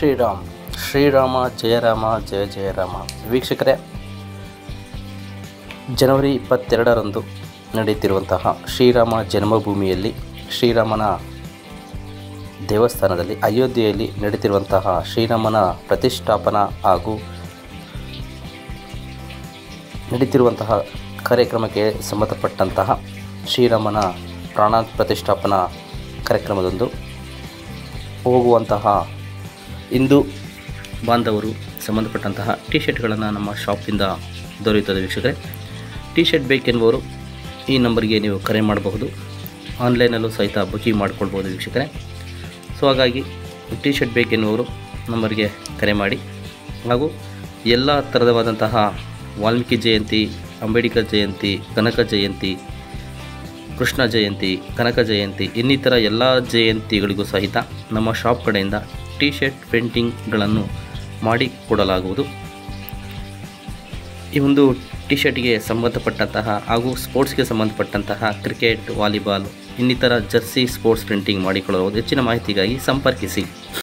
ಶ್ರೀರಾಮ್ ಶ್ರೀರಾಮ ಜಯರಾಮ ಜಯ ಜಯರಾಮ ವೀಕ್ಷಕರೇ ಜನವರಿ ಇಪ್ಪತ್ತೆರಡರಂದು ನಡೆಯುತ್ತಿರುವಂತಹ ಶ್ರೀರಾಮ ಜನ್ಮಭೂಮಿಯಲ್ಲಿ ಶ್ರೀರಾಮನ ದೇವಸ್ಥಾನದಲ್ಲಿ ಅಯೋಧ್ಯೆಯಲ್ಲಿ ನಡೀತಿರುವಂತಹ ಶ್ರೀರಾಮನ ಪ್ರತಿಷ್ಠಾಪನಾ ಹಾಗೂ ನಡೀತಿರುವಂತಹ ಕಾರ್ಯಕ್ರಮಕ್ಕೆ ಸಂಬಂಧಪಟ್ಟಂತಹ ಶ್ರೀರಾಮನ ಪ್ರಾಣ ಪ್ರತಿಷ್ಠಾಪನಾ ಕಾರ್ಯಕ್ರಮದಂದು ಹೋಗುವಂತಹ ಹಿಂದೂ ಬಾಂಧವರು ಸಂಬಂಧಪಟ್ಟಂತಹ ಟಿ ಶರ್ಟ್ಗಳನ್ನು ನಮ್ಮ ಶಾಪಿಂದ ದೊರೆಯುತ್ತದೆ ವೀಕ್ಷಕರೇ ಟಿ ಶರ್ಟ್ ಬೇಕೆನ್ನುವರು ಈ ನಂಬರ್ಗೆ ನೀವು ಕರೆ ಮಾಡಬಹುದು ಆನ್ಲೈನಲ್ಲೂ ಸಹಿತ ಬುಕಿಂಗ್ ಮಾಡ್ಕೊಳ್ಬೋದು ವೀಕ್ಷಕರೇ ಸೊ ಹಾಗಾಗಿ ಟಿ ಶರ್ಟ್ ಬೇಕೆನ್ನುವರು ನಂಬರ್ಗೆ ಕರೆ ಮಾಡಿ ಹಾಗೂ ಎಲ್ಲ ಥರದವಾದಂತಹ ವಾಲ್ಮೀಕಿ ಜಯಂತಿ ಅಂಬೇಡ್ಕರ್ ಜಯಂತಿ ಕನಕ ಜಯಂತಿ ಕೃಷ್ಣ ಜಯಂತಿ ಕನಕ ಜಯಂತಿ ಇನ್ನಿತರ ಎಲ್ಲ ಜಯಂತಿಗಳಿಗೂ ಸಹಿತ ನಮ್ಮ ಶಾಪ್ ಕಡೆಯಿಂದ ಟಿ ಶರ್ಟ್ ಪೇಂಟಿಂಗ್ಗಳನ್ನು ಮಾಡಿ ಕೊಡಲಾಗುವುದು ಈ ಒಂದು ಟಿ ಶರ್ಟ್ಗೆ ಸಂಬಂಧಪಟ್ಟಂತಹ ಹಾಗೂ ಸ್ಪೋರ್ಟ್ಸ್ಗೆ ಸಂಬಂಧಪಟ್ಟಂತಹ ಕ್ರಿಕೆಟ್ ವಾಲಿಬಾಲ್ ಇನ್ನಿತರ ಜರ್ಸಿ ಸ್ಪೋರ್ಟ್ಸ್ ಪ್ರಿಂಟಿಂಗ್ ಮಾಡಿಕೊಳ್ಳಬಹುದು ಹೆಚ್ಚಿನ ಮಾಹಿತಿಗಾಗಿ ಸಂಪರ್ಕಿಸಿ